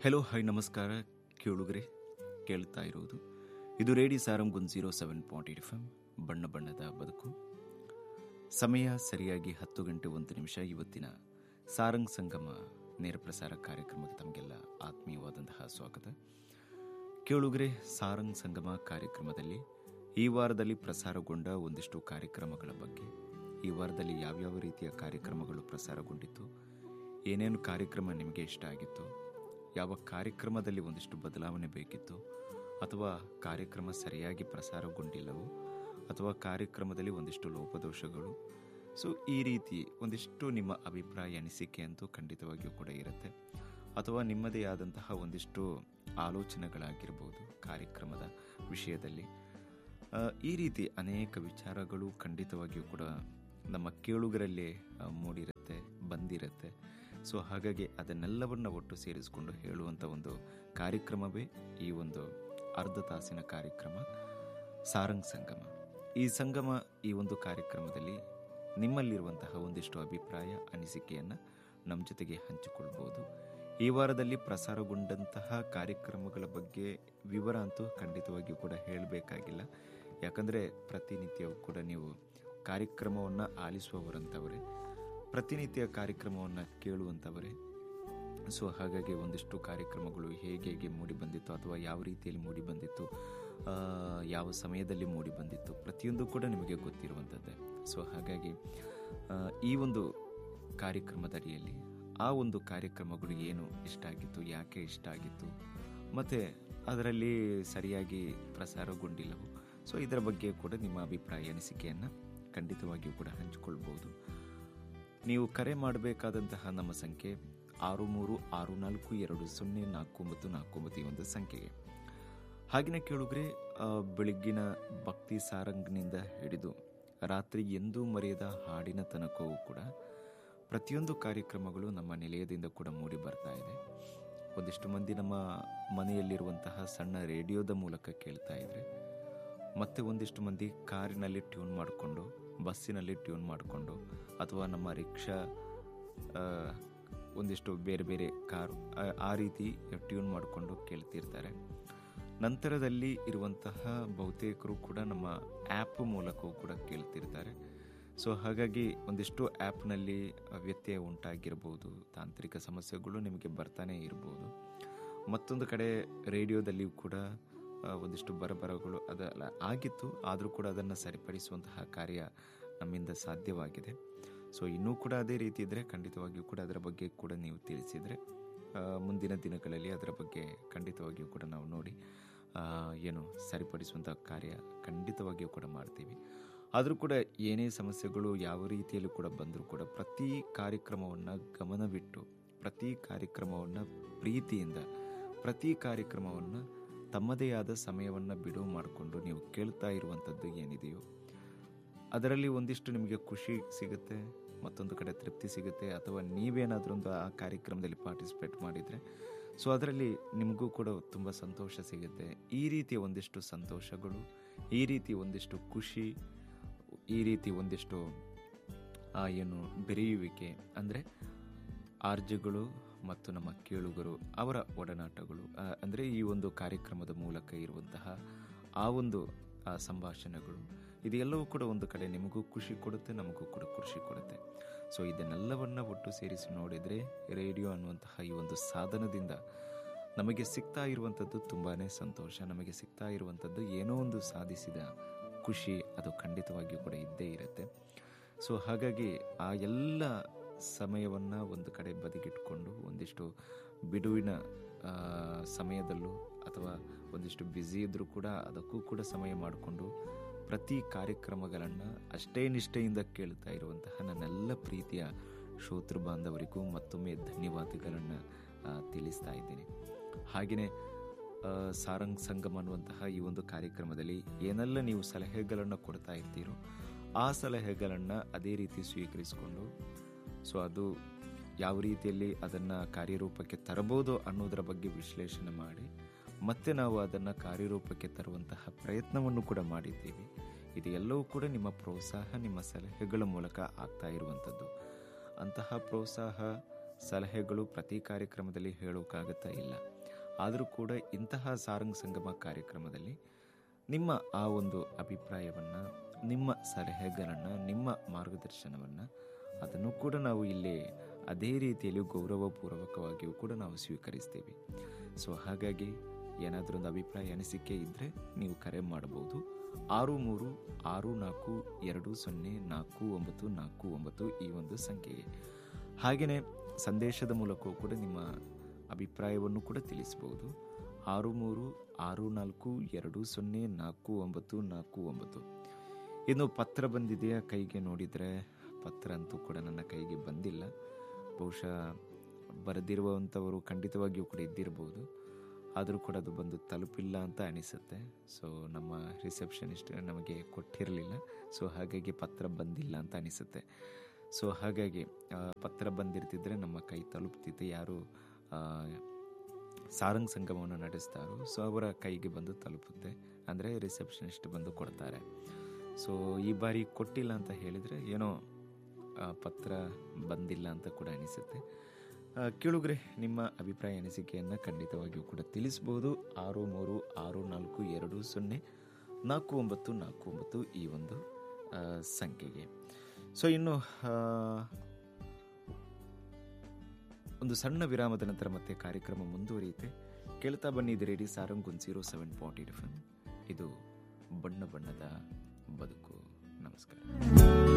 hello hi ನಮಸ್ಕಾರ ಕೇಳುಗರೆ ಕೇಳ್ತಾ ಇರುವುದು ಇದು radio Sarang zero seven point eight F M ಬಣ್ಣ ಬಣ್ಣದ ಬದುಕು ಸಮಯ ಸರಿಯಾಗಿ ಹತ್ತು ಗಂಟೆ ಒಂದು ನಿಮಿಷ ಇವತ್ತಿನ ಸಾರಂಗ್ ಸಂಗಮ ನೇರ ಪ್ರಸಾರ ಕಾರ್ಯಕ್ರಮಕ್ಕೆ ತಮಗೆಲ್ಲ ಆತ್ಮೀಯವಾದಂತಹ ಸ್ವಾಗತ ಕೇಳುಗರೆ ಸಾರಂಗ್ ಸಂಗಮ ಕಾರ್ಯಕ್ರಮದಲ್ಲಿ ಈ ವಾರದಲ್ಲಿ ಪ್ರಸಾರಗೊಂಡ ಒಂದಿಷ್ಟು ಕಾರ್ಯಕ್ರಮಗಳ ಬಗ್ಗೆ ಈ ವಾರದಲ್ಲಿ ಯಾವ್ಯಾವ ರೀತಿಯ ಕಾರ್ಯಕ್ರಮಗಳು ಪ್ರಸಾರಗೊಂಡಿತ್ತು ಏನೇನು ಕಾರ್ಯಕ್ರಮ ನಿಮಗೆ ಇಷ್ಟ ಆಗಿತ್ತು ಯಾವ ಕಾರ್ಯಕ್ರಮದಲ್ಲಿ ಒಂದಿಷ್ಟು ಬದಲಾವಣೆ ಬೇಕಿತ್ತು ಅಥವಾ ಕಾರ್ಯಕ್ರಮ ಸರಿಯಾಗಿ ಪ್ರಸಾರಗೊಂಡಿಲ್ಲವೋ ಅಥವಾ ಕಾರ್ಯಕ್ರಮದಲ್ಲಿ ಒಂದಿಷ್ಟು ಲೋಪದೋಷಗಳು ಸೊ ಈ ರೀತಿ ಒಂದಿಷ್ಟು ನಿಮ್ಮ ಅಭಿಪ್ರಾಯ ಅನಿಸಿಕೆ ಅಂತೂ ಖಂಡಿತವಾಗಿಯೂ ಕೂಡ ಇರುತ್ತೆ ಅಥವಾ ನಿಮ್ಮದೇ ಆದಂತಹ ಒಂದಿಷ್ಟು ಆಲೋಚನೆಗಳಾಗಿರ್ಬೋದು ಕಾರ್ಯಕ್ರಮದ ವಿಷಯದಲ್ಲಿ ಆ, ಈ ರೀತಿ ಅನೇಕ ವಿಚಾರಗಳು ಖಂಡಿತವಾಗಿಯೂ ಕೂಡ ನಮ್ಮ ಕೇಳುಗರಲ್ಲೇ ಆ, ಮೂಡಿರುತ್ತೆ ಬಂದಿರುತ್ತೆ ಸೊ ಹಾಗಾಗಿ ಅದನ್ನೆಲ್ಲವನ್ನ ಒಟ್ಟು ಸೇರಿಸಿಕೊಂಡು ಹೇಳುವಂಥ ಒಂದು ಕಾರ್ಯಕ್ರಮವೇ ಈ ಒಂದು ಅರ್ಧ ತಾಸಿನ ಕಾರ್ಯಕ್ರಮ ಸಾರಂಗ್ ಸಂಗಮ ಈ ಸಂಗಮ ಈ ಒಂದು ಕಾರ್ಯಕ್ರಮದಲ್ಲಿ ನಿಮ್ಮಲ್ಲಿರುವಂತಹ ಒಂದಿಷ್ಟು ಅಭಿಪ್ರಾಯ ಅನಿಸಿಕೆಯನ್ನು ನಮ್ಮ ಜೊತೆಗೆ ಹಂಚಿಕೊಳ್ಬೋದು ಈ ವಾರದಲ್ಲಿ ಪ್ರಸಾರಗೊಂಡಂತಹ ಕಾರ್ಯಕ್ರಮಗಳ ಬಗ್ಗೆ ವಿವರ ಅಂತೂ ಖಂಡಿತವಾಗಿಯೂ ಕೂಡ ಹೇಳಬೇಕಾಗಿಲ್ಲ ಯಾಕಂದರೆ ಪ್ರತಿನಿತ್ಯವೂ ಕೂಡ ನೀವು ಕಾರ್ಯಕ್ರಮವನ್ನು ಆಲಿಸುವವರಂಥವರೇ ಪ್ರತಿನಿತ್ಯ ಕಾರ್ಯಕ್ರಮವನ್ನು ಕೇಳುವಂಥವರೇ ಸೊ ಹಾಗಾಗಿ ಒಂದಿಷ್ಟು ಕಾರ್ಯಕ್ರಮಗಳು ಹೇಗೆ ಹೇಗೆ ಮೂಡಿ ಬಂದಿತ್ತು ಅಥವಾ ಯಾವ ರೀತಿಯಲ್ಲಿ ಮೂಡಿ ಬಂದಿತ್ತು ಆ, ಯಾವ ಸಮಯದಲ್ಲಿ ಮೂಡಿ ಬಂದಿತ್ತು ಪ್ರತಿಯೊಂದು ಕೂಡ ನಿಮಗೆ ಗೊತ್ತಿರುವಂಥದ್ದೇ ಸೊ ಹಾಗಾಗಿ ಆ, ಈ ಒಂದು ಕಾರ್ಯಕ್ರಮದ ಅಡಿಯಲ್ಲಿ ಆ ಒಂದು ಕಾರ್ಯಕ್ರಮಗಳು ಏನು ಇಷ್ಟ ಆಗಿತ್ತು ಯಾಕೆ ಇಷ್ಟ ಆಗಿತ್ತು ಮತ್ತು ಅದರಲ್ಲಿ ಸರಿಯಾಗಿ ಪ್ರಸಾರಗೊಂಡಿಲ್ಲವು ಸೊ ಇದರ ಬಗ್ಗೆ ಕೂಡ ನಿಮ್ಮ ಅಭಿಪ್ರಾಯ ಅನಿಸಿಕೆಯನ್ನು ಖಂಡಿತವಾಗಿಯೂ ಕೂಡ ಹಂಚಿಕೊಳ್ಬೋದು ನೀವು ಕರೆ ಮಾಡಬೇಕಾದಂತಹ ನಮ್ಮ ಸಂಖ್ಯೆ ಆರು ಮೂರು ಆರು ನಾಲ್ಕು ಎರಡು ಸೊನ್ನೆ ನಾಲ್ಕು ಒಂಬತ್ತು ನಾಲ್ಕು ಒಂಬತ್ತು ಈ ಒಂದು ಸಂಖ್ಯೆಗೆ ಹಾಗೆಯೇ ಕೇಳುಗ್ರೆ ಆ, ಬೆಳಗ್ಗಿನ ಭಕ್ತಿ ಸಾರಂಗ್ನಿಂದ ಹಿಡಿದು ರಾತ್ರಿ ಎಂದೂ ಮರೆಯದ ಹಾಡಿನ ತನಕವೂ ಕೂಡ ಪ್ರತಿಯೊಂದು ಕಾರ್ಯಕ್ರಮಗಳು ನಮ್ಮ ನಿಲಯದಿಂದ ಕೂಡ ಮೂಡಿ ಬರ್ತಾ ಇದೆ ಒಂದಿಷ್ಟು ಮಂದಿ ನಮ್ಮ ಮನೆಯಲ್ಲಿರುವಂತಹ ಸಣ್ಣ ರೇಡಿಯೋದ ಮೂಲಕ ಕೇಳ್ತಾ ಇದ್ರೆ ಮತ್ತೆ ಒಂದಿಷ್ಟು ಮಂದಿ ಕಾರಿನಲ್ಲಿ ಟ್ಯೂನ್ ಮಾಡಿಕೊಂಡು ಬಸ್ಸಿನಲ್ಲಿ ಟ್ಯೂನ್ ಮಾಡಿಕೊಂಡು ಅಥವಾ ನಮ್ಮ ರಿಕ್ಷಾ ಆ, ಒಂದಿಷ್ಟು ಬೇರೆ ಬೇರೆ ಕಾರು ಆ, ಆ ರೀತಿ ಟ್ಯೂನ್ ಮಾಡಿಕೊಂಡು ಕೇಳ್ತಿರ್ತಾರೆ ನಂತರದಲ್ಲಿ ಇರುವಂತಹ ಬಹುತೇಕರು ಕೂಡ ನಮ್ಮ ಆ್ಯಪ್ ಮೂಲಕವೂ ಕೂಡ ಕೇಳ್ತಿರ್ತಾರೆ ಸೊ ಹಾಗಾಗಿ ಒಂದಿಷ್ಟು ಆ್ಯಪ್ನಲ್ಲಿ ವ್ಯತ್ಯಯ ಉಂಟಾಗಿರ್ಬೋದು ತಾಂತ್ರಿಕ ಸಮಸ್ಯೆಗಳು ನಿಮಗೆ ಬರ್ತಾನೆ ಇರ್ಬೋದು ಮತ್ತೊಂದು ಕಡೆ ರೇಡಿಯೋದಲ್ಲಿಯೂ ಕೂಡ ಆ, ಒಂದಿಷ್ಟು ಬರಬರಗಳು ಅದೆಲ್ಲ ಆಗಿತ್ತು ಆದರೂ ಕೂಡ ಅದನ್ನು ಸರಿಪಡಿಸುವಂತಹ ಕಾರ್ಯ ನಮ್ಮಿಂದ ಸಾಧ್ಯವಾಗಿದೆ ಸೊ ಇನ್ನೂ ಕೂಡ ಅದೇ ರೀತಿ ಇದ್ದರೆ ಖಂಡಿತವಾಗಿಯೂ ಕೂಡ ಅದರ ಬಗ್ಗೆ ಕೂಡ ನೀವು ತಿಳಿಸಿದರೆ ಆ, ಮುಂದಿನ ದಿನಗಳಲ್ಲಿ ಅದರ ಬಗ್ಗೆ ಖಂಡಿತವಾಗಿಯೂ ಕೂಡ ನಾವು ನೋಡಿ ಆ, ಏನು ಸರಿಪಡಿಸುವಂಥ ಕಾರ್ಯ ಖಂಡಿತವಾಗಿಯೂ ಕೂಡ ಮಾಡ್ತೀವಿ ಆದರೂ ಕೂಡ ಏನೇ ಸಮಸ್ಯೆಗಳು ಯಾವ ರೀತಿಯಲ್ಲೂ ಕೂಡ ಬಂದರೂ ಕೂಡ ಪ್ರತಿ ಕಾರ್ಯಕ್ರಮವನ್ನು ಗಮನವಿಟ್ಟು ಪ್ರತಿ ಕಾರ್ಯಕ್ರಮವನ್ನು ಪ್ರೀತಿಯಿಂದ ಪ್ರತಿ ಕಾರ್ಯಕ್ರಮವನ್ನು ತಮ್ಮದೇ ಆದ ಸಮಯವನ್ನು ಬಿಡುವು ಮಾಡಿಕೊಂಡು ನೀವು ಕೇಳ್ತಾ ಇರುವಂಥದ್ದು ಏನಿದೆಯೋ ಅದರಲ್ಲಿ ಒಂದಿಷ್ಟು ನಿಮಗೆ ಖುಷಿ ಸಿಗುತ್ತೆ ಮತ್ತೊಂದು ಕಡೆ ತೃಪ್ತಿ ಸಿಗುತ್ತೆ ಅಥವಾ ನೀವೇನಾದರೂ ಒಂದು ಆ ಕಾರ್ಯಕ್ರಮದಲ್ಲಿ ಪಾರ್ಟಿಸಿಪೇಟ್ ಮಾಡಿದರೆ ಸೊ ಅದರಲ್ಲಿ ನಿಮಗೂ ಕೂಡ ತುಂಬ ಸಂತೋಷ ಸಿಗುತ್ತೆ ಈ ರೀತಿಯ ಒಂದಿಷ್ಟು ಸಂತೋಷಗಳು ಈ ರೀತಿ ಒಂದಿಷ್ಟು ಖುಷಿ ಈ ರೀತಿ ಒಂದಿಷ್ಟು ಆ ಏನು ಬೆರೆಯುವಿಕೆ ಅಂದರೆ ಆರ್ಜಗಳು ಮತ್ತು ನಮ್ಮ ಕೇಳುಗರು ಅವರ ಒಡನಾಟಗಳು ಆ, ಅಂದರೆ ಈ ಒಂದು ಕಾರ್ಯಕ್ರಮದ ಮೂಲಕ ಇರುವಂತಹ ಆ ಒಂದು ಆ ಸಂಭಾಷಣೆಗಳು ಇದೆಲ್ಲವೂ ಕೂಡ ಒಂದು ಕಡೆ ನಿಮಗೂ ಖುಷಿ ಕೊಡುತ್ತೆ ನಮಗೂ ಕೂಡ ಖುಷಿ ಕೊಡುತ್ತೆ ಸೊ ಇದನ್ನೆಲ್ಲವನ್ನ ಒಟ್ಟು ಸೇರಿಸಿ ನೋಡಿದರೆ ರೇಡಿಯೋ ಅನ್ನುವಂತಹ ಈ ಒಂದು ಸಾಧನದಿಂದ ನಮಗೆ ಸಿಗ್ತಾ ಇರುವಂಥದ್ದು ತುಂಬಾ ಸಂತೋಷ ನಮಗೆ ಸಿಗ್ತಾ ಇರುವಂಥದ್ದು ಏನೋ ಒಂದು ಸಾಧಿಸಿದ ಖುಷಿ ಅದು ಖಂಡಿತವಾಗಿಯೂ ಕೂಡ ಇದ್ದೇ ಇರುತ್ತೆ ಸೊ ಹಾಗಾಗಿ ಆ ಎಲ್ಲ ಸಮಯವನ್ನು ಒಂದು ಕಡೆ ಬದಿಗಿಟ್ಕೊಂಡು ಒಂದಿಷ್ಟು ಬಿಡುವಿನ ಆ, ಸಮಯದಲ್ಲೂ ಅಥವಾ ಒಂದಿಷ್ಟು ಬ್ಯುಸಿ ಇದ್ದರೂ ಕೂಡ ಅದಕ್ಕೂ ಕೂಡ ಸಮಯ ಮಾಡಿಕೊಂಡು ಪ್ರತಿ ಕಾರ್ಯಕ್ರಮಗಳನ್ನು ಅಷ್ಟೇ ನಿಷ್ಠೆಯಿಂದ ಕೇಳ್ತಾ ಇರುವಂತಹ ನನ್ನೆಲ್ಲ ಪ್ರೀತಿಯ ಶ್ರೋತೃ ಬಾಂಧವರಿಗೂ ಮತ್ತೊಮ್ಮೆ ಧನ್ಯವಾದಗಳನ್ನು ಆ, ತಿಳಿಸ್ತಾ ಇದ್ದೀನಿ ಹಾಗೆಯೇ ಆ, ಸಾರಂಗ್ ಸಂಗಮ್ ಅನ್ನುವಂತಹ ಈ ಒಂದು ಕಾರ್ಯಕ್ರಮದಲ್ಲಿ ಏನೆಲ್ಲ ನೀವು ಸಲಹೆಗಳನ್ನು ಕೊಡ್ತಾ ಇರ್ತೀರೋ ಆ ಸಲಹೆಗಳನ್ನು ಅದೇ ರೀತಿ ಸ್ವೀಕರಿಸಿಕೊಂಡು ಸೊ ಅದು ಯಾವ ರೀತಿಯಲ್ಲಿ ಅದನ್ನು ಕಾರ್ಯರೂಪಕ್ಕೆ ತರಬಹುದು ಅನ್ನೋದರ ಬಗ್ಗೆ ವಿಶ್ಲೇಷಣೆ ಮಾಡಿ ಮತ್ತೆ ನಾವು ಅದನ್ನು ಕಾರ್ಯರೂಪಕ್ಕೆ ತರುವಂತಹ ಪ್ರಯತ್ನವನ್ನು ಕೂಡ ಮಾಡಿದ್ದೀವಿ ಇದು ಎಲ್ಲವೂ ಕೂಡ ನಿಮ್ಮ ಪ್ರೋತ್ಸಾಹ ನಿಮ್ಮ ಸಲಹೆಗಳ ಮೂಲಕ ಆಗ್ತಾ ಇರುವಂಥದ್ದು ಅಂತಹ ಪ್ರೋತ್ಸಾಹ ಸಲಹೆಗಳು ಪ್ರತಿ ಕಾರ್ಯಕ್ರಮದಲ್ಲಿ ಹೇಳೋಕ್ಕಾಗುತ್ತಾ ಇಲ್ಲ ಆದರೂ ಕೂಡ ಇಂತಹ ಸಾರಂಗ್ ಸಂಗಮ ಕಾರ್ಯಕ್ರಮದಲ್ಲಿ ನಿಮ್ಮ ಆ ಒಂದು ಅಭಿಪ್ರಾಯವನ್ನು ನಿಮ್ಮ ಸಲಹೆಗಳನ್ನು ನಿಮ್ಮ ಮಾರ್ಗದರ್ಶನವನ್ನು ಅದನ್ನು ಕೂಡ ನಾವು ಇಲ್ಲಿ ಅದೇ ರೀತಿಯಲ್ಲಿ ಗೌರವಪೂರ್ವಕವಾಗಿಯೂ ಕೂಡ ನಾವು ಸ್ವೀಕರಿಸ್ತೇವೆ ಸೊ ಹಾಗಾಗಿ ಏನಾದರೂ ಒಂದು ಅಭಿಪ್ರಾಯ ಅನಿಸಿಕೆ ಇದ್ದರೆ ನೀವು ಕರೆ ಮಾಡಬಹುದು ಆರು ಮೂರು ಆರು ನಾಲ್ಕು ಎರಡು ಸೊನ್ನೆ ನಾಲ್ಕು ಒಂಬತ್ತು ನಾಲ್ಕು ಒಂಬತ್ತು ಈ ಒಂದು ಸಂಖ್ಯೆಗೆ ಹಾಗೆಯೇ ಸಂದೇಶದ ಮೂಲಕವೂ ಕೂಡ ನಿಮ್ಮ ಅಭಿಪ್ರಾಯವನ್ನು ಕೂಡ ತಿಳಿಸಬಹುದು ಆರು ಮೂರು ಆರು ನಾಲ್ಕು ಎರಡು ಸೊನ್ನೆ ನಾಲ್ಕು ಒಂಬತ್ತು ನಾಲ್ಕು ಒಂಬತ್ತು ಇನ್ನು ಪತ್ರ ಬಂದಿದೆಯಾ ಕೈಗೆ ನೋಡಿದರೆ ಪತ್ರ ಅಂತೂ ಕೂಡ ನನ್ನ ಕೈಗೆ ಬಂದಿಲ್ಲ ಬಹುಶಃ ಬರೆದಿರುವಂಥವರು ಖಂಡಿತವಾಗಿಯೂ ಕೂಡ ಇದ್ದಿರ್ಬೋದು ಆದರೂ ಕೂಡ ಅದು ಬಂದು ತಲುಪಿಲ್ಲ ಅಂತ ಅನಿಸುತ್ತೆ ಸೊ ನಮ್ಮ ರಿಸೆಪ್ಷನಿಸ್ಟ್ ನಮಗೆ ಕೊಟ್ಟಿರಲಿಲ್ಲ ಸೊ ಹಾಗಾಗಿ ಪತ್ರ ಬಂದಿಲ್ಲ ಅಂತ ಅನಿಸುತ್ತೆ ಸೊ ಹಾಗಾಗಿ ಆ, ಪತ್ರ ಬಂದಿರ್ತಿದ್ರೆ ನಮ್ಮ ಕೈ ತಲುಪ್ತಿತ್ತು ಯಾರು ಆ, ಸಾರಂಗ್ ಸಂಗಮವನ್ನು ನಡೆಸ್ತಾರೋ ಸೊ ಅವರ ಕೈಗೆ ಬಂದು ತಲುಪುತ್ತೆ ಅಂದರೆ ರಿಸೆಪ್ಷನಿಸ್ಟ್ ಬಂದು ಕೊಡ್ತಾರೆ ಸೊ ಈ ಬಾರಿ ಕೊಟ್ಟಿಲ್ಲ ಅಂತ ಹೇಳಿದರೆ ಏನೋ ಆ, ಪತ್ರ ಬಂದಿಲ್ಲ ಅಂತ ಕೂಡ ಅನಿಸುತ್ತೆ ಆ, ಕೇಳುಗ್ರೆ ನಿಮ್ಮ ಅಭಿಪ್ರಾಯ ಅನಿಸಿಕೆಯನ್ನು ಖಂಡಿತವಾಗಿಯೂ ಕೂಡ ತಿಳಿಸ್ಬೋದು ಆರು ಮೂರು ಆರು ನಾಲ್ಕು ಎರಡು ಸೊನ್ನೆ ನಾಲ್ಕು ಒಂಬತ್ತು ನಾಲ್ಕು ಒಂಬತ್ತು ಈ ಒಂದು ಆ, ಸಂಖ್ಯೆಗೆ ಸೊ ಇನ್ನು ಆ, ಒಂದು ಸಣ್ಣ ವಿರಾಮದ ನಂತರ ಮತ್ತೆ ಕಾರ್ಯಕ್ರಮ ಮುಂದುವರಿಯುತ್ತೆ ಕೇಳ್ತಾ ಬನ್ನಿ ಇದು radio Sarang one zero seven point eight F ಇದು ಬಣ್ಣ ಬಣ್ಣದ ಬದುಕು ನಮಸ್ಕಾರ